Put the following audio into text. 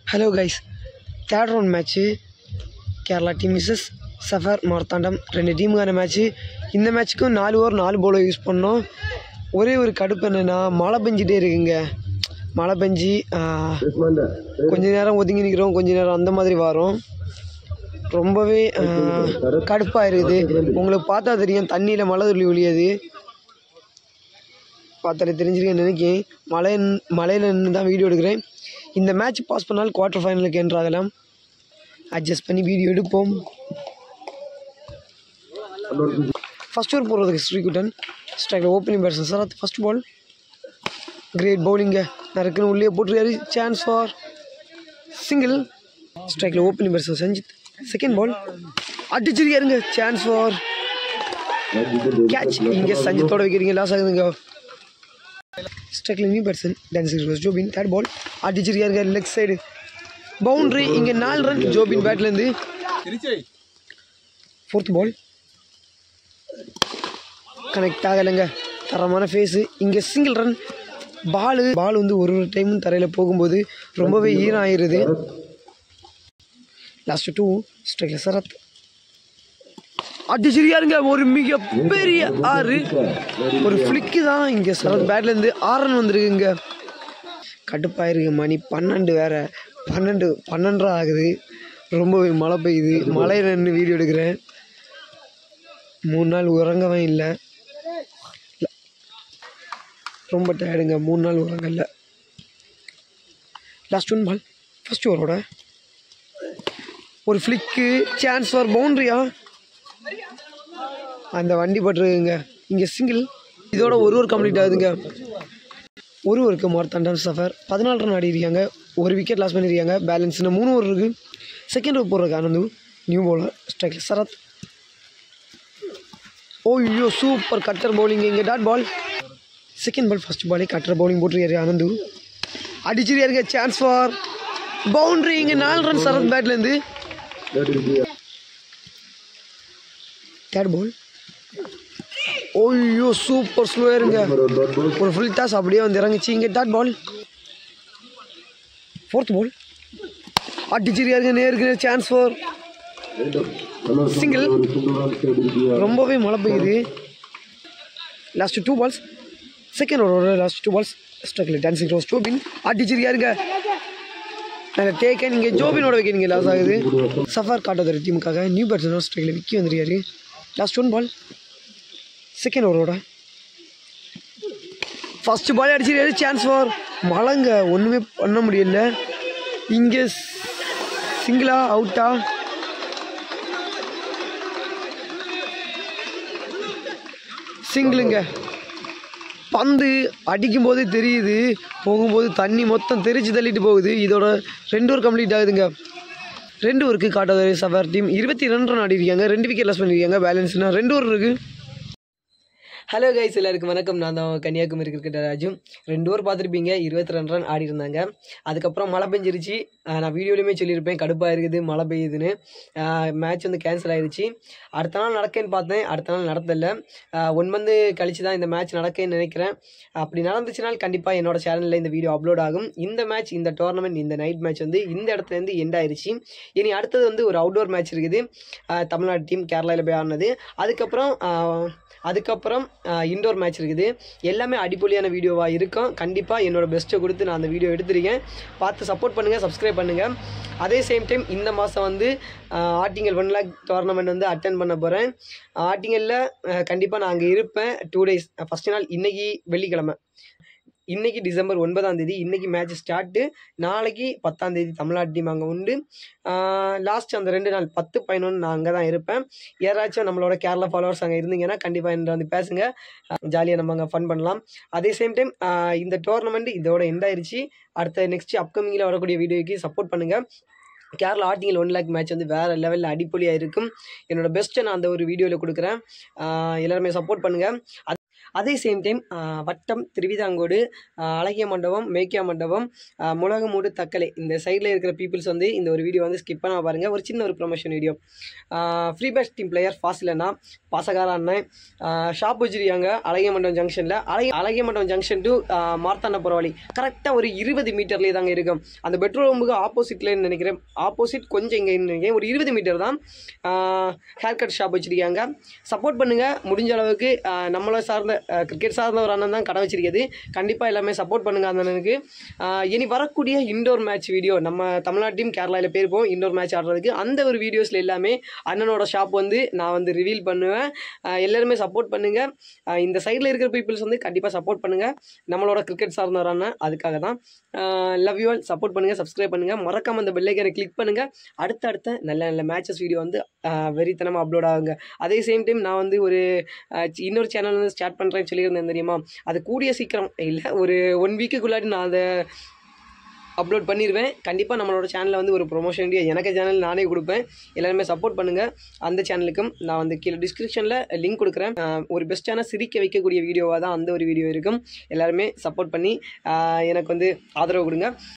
hello guys third round match Kerala team Mrs Safar Marthandam ரெண்டு டீமுக்கான match இந்த மேட்ச்சுக்கும் நாலு ஓவர் நாலு போலை யூஸ் பண்ணோம் ஒரே ஒரு கடுப்பு என்னென்னா மழை பெஞ்சிட்டே இருக்குங்க மழை பெஞ்சி ஆஹ், கொஞ்ச நேரம் ஒதுங்கி நிற்கிறோம் கொஞ்ச நேரம் அந்த மாதிரி வரோம் ரொம்பவே கடுப்பாக இருக்குது உங்களுக்கு பார்த்தா தெரியும் தண்ணியில் மழை துளி ஒழியாது பார்த்தாலே தெரிஞ்சிருக்கேன் நினைக்கிறேன் மழை மழையில் நின்று தான் வீடியோ எடுக்கிறேன் இந்த மேட்ச் பாஸ் பண்ணால் குவார்ட்டர் ஃபைனலுக்கு என்றாகலாம் அட்ஜஸ்ட் பண்ணி வீடியோ எடுப்போம் ஃபர்ஸ்ட் ஓவர் போடுறதுக்கு ஸ்ரீகுட்டன் ஸ்ட்ரைக்கில் ஓப்பனிங் பேட்ஸ்மேன் சார் அது ஃபர்ஸ்ட் பால் கிரேட் பவுலிங்க நறுக்குன்னு உள்ளே போட்டுருக்காரு சான்ஸ் ஃபார் சிங்கிள் ஸ்ட்ரைக்கில் opening batsman Sanjith second ball அடிச்சிருக்காருங்க சான்ஸ் ஃபார் கேட்ச் இங்கே சஞ்சித்தோட வைக்கிறீங்க லாஸ் ஆகுதுங்க ஸ்ட்ரைக்கில் new batsman dancing rose Jobin third ball அடிச்சிருக்காருங்க லெக் சைடு பவுண்ட்ரி இங்கே நாலு ரன் ஜோபின் பேட்லேருந்து ஃபோர்த் பால் கனெக்ட் ஆகலைங்க தரமான ஃபேஸு இங்கே சிங்கிள் ரன் பாலு பால் வந்து ஒரு ஒரு டைமும் தரையில் போகும்போது ரொம்பவே ஈரம் ஆயிடுது லாஸ்ட் டூ ஸ்ட்ரைக்கில் சரத் அடிச்சிருக்காருங்க ஒரு மிக பெரிய ஆறு ஒரு ஃப்ளிக்கு தான் இங்கே சரத் பேட்லேருந்து ஆறு ரன் வந்திருக்குங்க கடுப்பாயிருக்கு மணி பன்னெண்டு வேற பன்னெண்டு பன்னெண்டரை ஆகுது ரொம்பவே மழை பெய்யுது மழையில் நின்று வீடியோ எடுக்கிறேன் மூணு நாள் உறங்கவே இல்லை ரொம்ப டயர்டுங்க மூணு நாள் உறங்கல லாஸ்ட் ஒன் பால் ஃபர்ஸ்ட் ஓவரோட ஒரு ஃப்ளிக்கு சான்ஸ் ஃபார் பவுண்ட்ரியா அந்த வண்டி பட்டுருக்குங்க இங்கே சிங்கிள் இதோட ஒரு ஒரு கம்ப்ளீட் ஆகுதுங்க ஒரு ஒருக்கு மார்த்தாண்டம் சஃபர் பதினாலு ரன் ஆடி இருக்காங்க ஒரு விக்கெட் லாஸ் பண்ணியிருக்காங்க பேலன்ஸ் இன்னும் மூணு ஓவர் இருக்குது செகண்ட் ஓவர் போடுறதுக்கு ஆனந்து நியூ பவுலர் ஸ்ட்ரைக்கில் சரத் ஓ ஐயோ சூப்பர் கட்டர் பவுலிங் இங்கே dot ball second ball first பாலே கட்டர் பவுலிங் போட்டிருக்காரு ஆனந்து அடிச்சிருக்காருங்க சான்ஸ் ஃபார் பவுண்ட்ரி இங்கே நாலு ரன் சரத் பேட்லேருந்து தேர்ட் பால் ஓய்யோ சூப்பர் ஸ்லோ இருங்க ஒரு ஃபுல் டாஸ் அப்படியே வந்து இறங்குச்சு இங்கே டாட் பால் ஃபோர்த் பால் அடிச்சிருக்காருங்க நேருக்கு சான்ஸ் ஃபார் சிங்கிள் ரொம்பவே மழை பெய்யுது லாஸ்ட் டூ பால்ஸ் செகண்ட் ஓவரோட லாஸ்ட் டூ பால்ஸ் ஸ்ட்ரகில் டான்சிங் ரோஸ் ஜோபின் அடிச்சிருக்காருங்க நாங்கள் டேக்கன் இங்கே ஜோபினோட வைக்கிறீங்க லாஸ் ஆகுது சஃபார் காட்டாத டீமுக்காக நியூ பேட்ஸ்மேன் ஸ்ட்ரைக்கில் விக்கி வந்துருக்காரு லாஸ்ட் ஒன் பால் செகண்ட் ஓவரோட ஃபர்ஸ்ட் பால் அடிச்சிருக்காரு சான்ஸ் ஃபார் மழைங்க ஒன்றுமே பண்ண முடியல இங்கே சிங்கிளா அவுட்டா சிங்கிளுங்க பந்து அடிக்கும் போதே தெரியுது போகும்போது தண்ணி மொத்தம் தெரிச்சு தள்ளிட்டு போகுது இதோட ரெண்டு ஓவர் கம்ப்ளீட் ஆகுதுங்க ரெண்டு ஓவருக்கு காட்டாத சஃபார் டீம் இருபத்தி ரெண்டு ரன் ஆடி இருக்காங்க ரெண்டு விக்கெட் லாஸ் பண்ணியிருக்காங்க பேலன்ஸ்னா ரெண்டு ஓவர் இருக்குது ஹலோ கைஸ் எல்லாருக்கும் வணக்கம் நான் தான் கன்னியாகுமரி கிரிக்கெட் ராஜு ரெண்டு ஓவர் பார்த்துருப்பீங்க இருபத்தி ரெண்டு ரன் ஆடி இருந்தாங்க அதுக்கப்புறம் மழை பெஞ்சிருச்சு ஆஹ் நான் வீடியோலையுமே சொல்லியிருப்பேன் கடுப்பாக இருக்குது மழை பெய்யுதுன்னு மேட்ச் வந்து கேன்சல் ஆயிடுச்சு அடுத்த நாள் நடக்கேன்னு பார்த்தேன் அடுத்த நாள் நடத்தல ஒன் மந்த் கழிச்சு தான் இந்த மேட்ச் நடக்கேன்னு நினைக்கிறேன் அப்படி நடந்துச்சுனால் கண்டிப்பாக என்னோட சேனலில் இந்த வீடியோ அப்லோட் ஆகும் இந்த மேட்ச் இந்த டோர்னமெண்ட் இந்த நைட் மேட்ச் வந்து இந்த இடத்துலேருந்து எண்ட் ஆயிருச்சு இனி அடுத்தது வந்து ஒரு அவுட்டோர் மேட்ச் இருக்குது ஆஹ் தமிழ்நாடு டீம் கேரளாவில் போய் ஆடினது அதுக்கப்புறம் ஆஹ் அதுக்கப்புறம் இண்டோர் மேட்ச் இருக்குது எல்லாமே அடிப்பொலியான வீடியோவாக இருக்கும் கண்டிப்பாக என்னோட பெஸ்ட்டை கொடுத்து நான் அந்த வீடியோ எடுத்திருக்கேன் பார்த்து சப்போர்ட் பண்ணுங்கள் சப்ஸ்கிரைப் பண்ணுங்கள் அதே சேம் டைம் இந்த மாதம் வந்து ஆஹ் ஆட்டிங்கல் ஒன் லேக் டோர்னமெண்ட் வந்து அட்டன் பண்ண போகிறேன் ஆட்டிங்கலில் கண்டிப்பாக நான் அங்கே இருப்பேன் டூ டேஸ் ஃபஸ்ட் நாள் இன்னைக்கு வெள்ளிக்கிழமை இன்னைக்கு டிசம்பர் ஒன்பதாம் தேதி இன்னைக்கு மேட்ச் ஸ்டார்ட்டு நாளைக்கு பத்தாம் தேதி தமிழ்நாடு டீம் அங்கே உண்டு லாஸ்ட் அந்த ரெண்டு நாள் பத்து பதினொன்று நான் அங்கே தான் இருப்பேன் யாராச்சும் நம்மளோட கேரளா ஃபாலோவர்ஸ் அங்கே இருந்தீங்கன்னா கண்டிப்பாக என்கிட்ட வந்து பேசுங்க ஜாலியாக நம்ம அங்கே ஃபன் பண்ணலாம் அதே சேம் டைம் இந்த டோர்னமெண்ட் இதோட எண்ட் ஆயிருச்சு அடுத்த நெக்ஸ்ட் அப்கமிங்கில் வரக்கூடிய வீடியோக்கு சப்போர்ட் பண்ணுங்கள் Kerala Attingal one lake match வந்து வேறு லெவலில் அடிப்பொலியாக இருக்கும் என்னோட பெஸ்ட்டை நான் அந்த ஒரு வீடியோவில் கொடுக்குறேன் ஆஹ் எல்லாருமே சப்போர்ட் பண்ணுங்கள் அதே சேம் டைம் வட்டம் திருவிதாங்கோடு ஆஹ் அழகிய மண்டபம் மேக்கியா மண்டபம் ஆஹ் முளகமூடு தக்கலை இந்த சைடில் இருக்கிற பீப்புள்ஸ் வந்து இந்த ஒரு வீடியோ வந்து ஸ்கிப் பண்ண பாருங்கள் ஒரு சின்ன ஒரு promotion video free base team player ஃபாசிலண்ணா பாசகார அண்ணன் ஷாப் வச்சிருக்காங்க அழகிய மண்டபம் ஜங்ஷனில் அழகிய அழகிய மண்டபம் ஜங்ஷன் டு மார்த்தாண்ட போகிற வழி கரெக்டாக ஒரு இருபது மீட்டர்லேயே தாங்க இருக்கும் அந்த பெட்ரோல் பம்புக்கு ஆப்போசிட்லேன்னு நினைக்கிறேன் ஆப்போசிட் கொஞ்சம் இங்கே நினைக்கிறேன் ஒரு இருபது மீட்டர் தான் ஹேர் கட் ஷாப் வச்சிருக்காங்க சப்போர்ட் பண்ணுங்கள் முடிஞ்ச அளவுக்கு ஆஹ் நம்மளை சார்ந்த கிரிக்கெட் சார்ந்த ஒரு அண்ணன் தான் கடை வச்சிருக்கிறது கண்டிப்பாக எல்லாமே சப்போர்ட் பண்ணுங்கள் அந்த அண்ணனுக்கு ஆஹ் இனி வரக்கூடிய இண்டோர் மேட்ச் வீடியோ நம்ம தமிழ்நாடு டீம் கேரளாவில் போயிருப்போம் இண்டோர் மேட்ச் ஆடுறதுக்கு அந்த ஒரு வீடியோஸில் எல்லாமே அண்ணனோட ஷாப் வந்து நான் வந்து ரிவீல் பண்ணுவேன் ஆஹ் எல்லாருமே சப்போர்ட் பண்ணுங்கள் இந்த சைடில் இருக்கிற பீப்புள்ஸ் வந்து கண்டிப்பாக சப்போர்ட் பண்ணுங்கள் நம்மளோட கிரிக்கெட் சார்ந்த ஒரு அண்ணன் அதுக்காக தான் லவ் யூ ஆல் சப்போர்ட் பண்ணுங்கள் சப்ஸ்கிரைப் பண்ணுங்கள் மறக்காம அந்த பெல்லைக்கனை கிளிக் பண்ணுங்கள் அடுத்தடுத்த நல்ல நல்ல மேட்சஸ் வீடியோ வந்து ஆஹ் வெறித்தனமாக அப்லோட் ஆகுங்க அதே சேம் டைம் நான் வந்து ஒரு ஆஹ் சி- இன்னொரு சேனல் வந்து ஸ்டார்ட் பண்ணுறேன்னு சொல்லியிருந்தேன் தெரியுமா அது கூடிய சீக்கிரம் இல்லை ஒரு ஒன் வீக்குக்குள்ளாடி நான் அதை அப்லோட் பண்ணிடுவேன் கண்டிப்பாக நம்மளோட சேனலில் வந்து ஒரு ப்ரொமோஷன் வீடியோ எனக்கு சேனல் நானே கொடுப்பேன் எல்லாருமே சப்போர்ட் பண்ணுங்கள் அந்த சேனலுக்கும் நான் வந்து கீழே டிஸ்கிரிப்ஷனில் லிங்க் கொடுக்குறேன் ஆஹ் ஒரு பெஸ்ட்டான சிரிக்க வைக்கக்கூடிய வீடியோவாக தான் அந்த ஒரு வீடியோ இருக்கும் எல்லாருமே சப்போர்ட் பண்ணி ஆஹ் எனக்கு வந்து ஆதரவு கொடுங்க